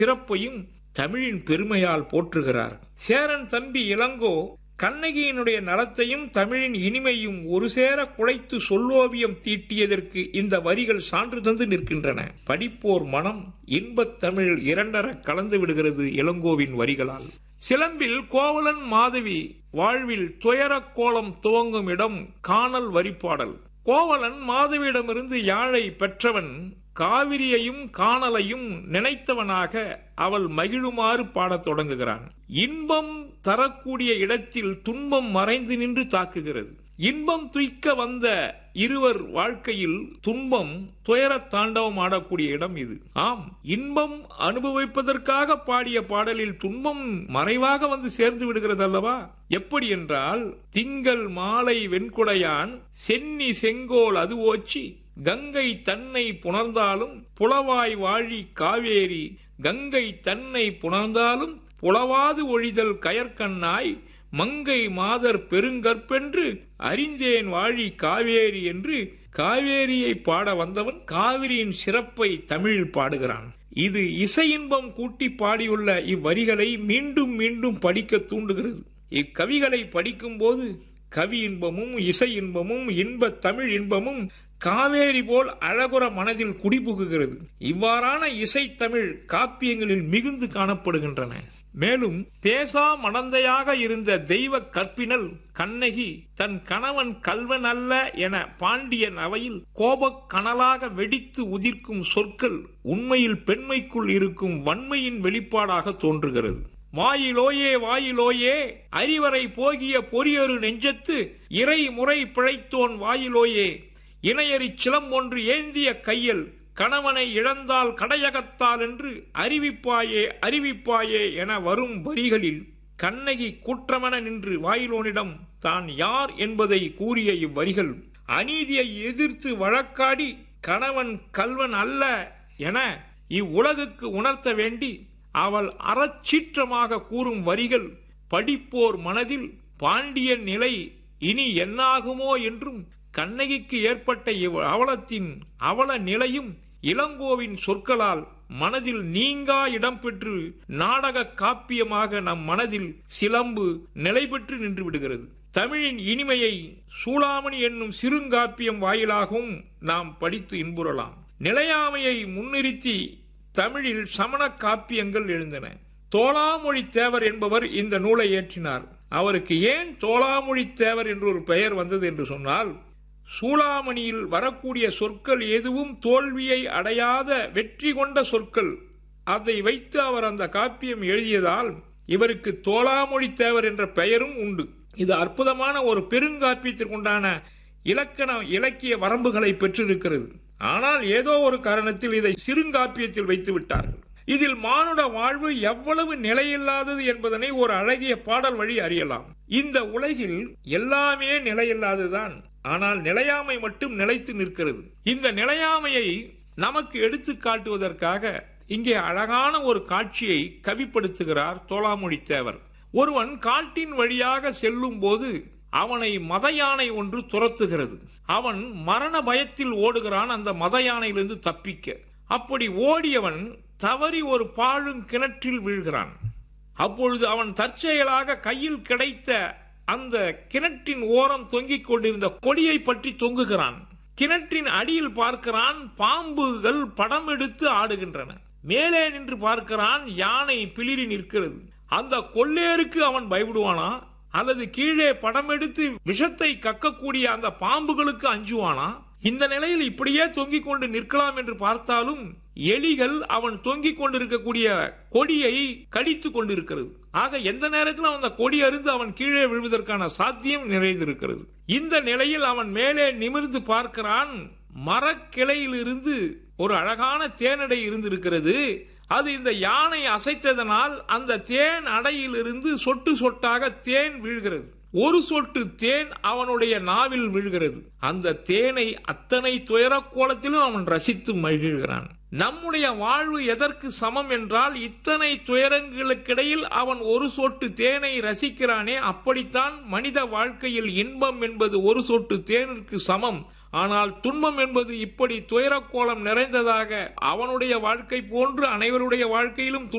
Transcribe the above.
சிறப்பையும் தமிழின் பெருமையால் போற்றுகிறார் சேரன் தம்பி இளங்கோ கண்ணகியினுடைய நலத்தையும் தமிழின் இனிமையும் ஒரு சேர குழைத்து சொல்லோவியம் தீட்டியதற்கு இந்த வரிகள் சான்று தந்து நிற்கின்றன படிப்போர் மனம் இன்பத் தமிழ் இரண்டர கலந்து விடுகிறது இளங்கோவின் வரிகளால் சிலம்பில் கோவலன் மாதவி வாழ்வில் துயரக் கோலம் துவங்கும் இடம் காணல் வரிப்பாடல் கோவலன் மாதவியிடமிருந்து யாழை பெற்றவன் காவிரியையும் காணலையும் நினைத்தவனாக அவள் மகிழுமாறு பாடத் தொடங்குகிறான் இன்பம் தரக்கூடிய இடத்தில் துன்பம் மறைந்து நின்று தாக்குகிறது இன்பம் துய்க்க வந்த இருவர் வாழ்க்கையில் துன்பம் துயர தாண்டவம் ஆடக்கூடிய இடம் இது ஆம் இன்பம் அனுபவிப்பதற்காக பாடிய பாடலில் துன்பம் மறைவாக வந்து சேர்ந்து விடுகிறது அல்லவா எப்படி என்றால் திங்கள் மாலை வெண்குடையான் சென்னி செங்கோல் அது ஓச்சி கங்கை தன்னை புணர்ந்தாலும் புலவாய் வாழி காவேரி கங்கை தன்னை புணர்ந்தாலும் புலவாது ஒழிதல் கயற்கண்ணாய் மங்கை மாதர் பெருங்கற்பென்று அறிந்தேன் வாழி காவேரி என்று காவேரியை பாட வந்தவன் காவிரியின் சிறப்பை தமிழில் பாடுகிறான் இது இசை இன்பம் கூட்டி பாடியுள்ள இவ்வரிகளை மீண்டும் மீண்டும் படிக்க தூண்டுகிறது இக்கவிகளை படிக்கும்போது கவி இன்பமும் இசை இன்பமும் இன்ப தமிழ் இன்பமும் காவேரி போல் அழகுற மனதில் குடிபுகுகிறது இவ்வாறான இசை தமிழ் காப்பியங்களில் மிகுந்து காணப்படுகின்றன மேலும் பேசா மடந்தையாக இருந்த தெய்வ கற்பினல் கண்ணகி தன் கணவன் கல்வன் அல்ல என பாண்டியன் அவையில் கோபக் கனலாக வெடித்து உதிர்க்கும் சொற்கள் உண்மையில் பெண்மைக்குள் இருக்கும் வன்மையின் வெளிப்பாடாக தோன்றுகிறது வாயிலோயே வாயிலோயே அறிவரை போகிய பொறியொரு நெஞ்சத்து இறை முறை பிழைத்தோன் வாயிலோயே இணையறி சிலம் ஒன்று ஏந்திய கையல் கணவனை இழந்தால் கடையகத்தால் என்று அறிவிப்பாயே அறிவிப்பாயே என வரும் வரிகளில் கண்ணகி கூற்றமென நின்று வாயிலோனிடம் தான் யார் என்பதை கூறிய இவ்வரிகள் அநீதியை எதிர்த்து வழக்காடி கணவன் கல்வன் அல்ல என இவ்வுலகுக்கு உணர்த்த வேண்டி அவள் அறச்சீற்றமாக கூறும் வரிகள் படிப்போர் மனதில் பாண்டியன் நிலை இனி என்னாகுமோ என்றும் கண்ணகிக்கு ஏற்பட்ட இவ் அவலத்தின் அவல நிலையும் இளங்கோவின் சொற்களால் மனதில் நீங்கா இடம்பெற்று நாடக காப்பியமாக நம் மனதில் சிலம்பு நிலை பெற்று நின்று விடுகிறது தமிழின் இனிமையை சூளாமணி என்னும் சிறுங்காப்பியம் வாயிலாகவும் நாம் படித்து இன்புறலாம் நிலையாமையை முன்னிறுத்தி தமிழில் சமண காப்பியங்கள் எழுந்தன தோளாமொழி தேவர் என்பவர் இந்த நூலை ஏற்றினார் அவருக்கு ஏன் தோளாமொழி தேவர் என்று ஒரு பெயர் வந்தது என்று சொன்னால் சூளாமணியில் வரக்கூடிய சொற்கள் எதுவும் தோல்வியை அடையாத வெற்றி கொண்ட சொற்கள் அதை வைத்து அவர் அந்த காப்பியம் எழுதியதால் இவருக்கு தோளாமொழி தேவர் என்ற பெயரும் உண்டு இது அற்புதமான ஒரு பெருங்காப்பியத்திற்குண்டான இலக்கண இலக்கிய வரம்புகளை பெற்றிருக்கிறது ஆனால் ஏதோ ஒரு காரணத்தில் இதை சிறுங்காப்பியத்தில் வைத்து விட்டார்கள் இதில் மானுட வாழ்வு எவ்வளவு நிலையில்லாதது என்பதனை ஒரு அழகிய பாடல் வழி அறியலாம் இந்த உலகில் எல்லாமே நிலையில்லாததுதான் ஆனால் நிலையாமை மட்டும் நிலைத்து நிற்கிறது இந்த நிலையாமையை நமக்கு எடுத்து காட்டுவதற்காக இங்கே அழகான ஒரு காட்சியை கவிப்படுத்துகிறார் தோளாமொழி தேவர் ஒருவன் காட்டின் வழியாக செல்லும் போது அவனை மத யானை ஒன்று துரத்துகிறது அவன் மரண பயத்தில் ஓடுகிறான் அந்த மத யானையிலிருந்து தப்பிக்க அப்படி ஓடியவன் தவறி ஒரு பாழும் கிணற்றில் வீழ்கிறான் அப்பொழுது அவன் தற்செயலாக கையில் கிடைத்த அந்த கிணற்றின் ஓரம் தொங்கிக் கொண்டிருந்த கொடியை பற்றி தொங்குகிறான் கிணற்றின் அடியில் பார்க்கிறான் பாம்புகள் படம் எடுத்து ஆடுகின்றன மேலே நின்று பார்க்கிறான் யானை பிளிரி நிற்கிறது அந்த கொள்ளேருக்கு அவன் பயப்படுவானா அல்லது கீழே படம் எடுத்து விஷத்தை கக்கக்கூடிய அந்த பாம்புகளுக்கு அஞ்சுவானா இந்த நிலையில் இப்படியே தொங்கிக் கொண்டு நிற்கலாம் என்று பார்த்தாலும் எலிகள் அவன் தொங்கிக் கொண்டிருக்கக்கூடிய கொடியை கடித்து கொண்டிருக்கிறது ஆக எந்த நேரத்திலும் அந்த கொடி அருந்து அவன் கீழே விழுவதற்கான சாத்தியம் நிறைந்திருக்கிறது இந்த நிலையில் அவன் மேலே நிமிர்ந்து பார்க்கிறான் மரக்கிளையிலிருந்து ஒரு அழகான தேனடை இருந்திருக்கிறது அது இந்த யானை அசைத்ததனால் அந்த தேன் அடையிலிருந்து சொட்டு சொட்டாக தேன் வீழ்கிறது ஒரு சொட்டு தேன் அவனுடைய நாவில் விழுகிறது அந்த தேனை அத்தனை துயரக் கோலத்திலும் அவன் ரசித்து மகிழ்கிறான் நம்முடைய வாழ்வு எதற்கு சமம் என்றால் இத்தனை துயரங்களுக்கிடையில் அவன் ஒரு சொட்டு தேனை ரசிக்கிறானே அப்படித்தான் மனித வாழ்க்கையில் இன்பம் என்பது ஒரு சொட்டு தேனிற்கு சமம் ஆனால் துன்பம் என்பது இப்படி துயரக்கோலம் நிறைந்ததாக அவனுடைய வாழ்க்கை போன்று அனைவருடைய வாழ்க்கையிலும்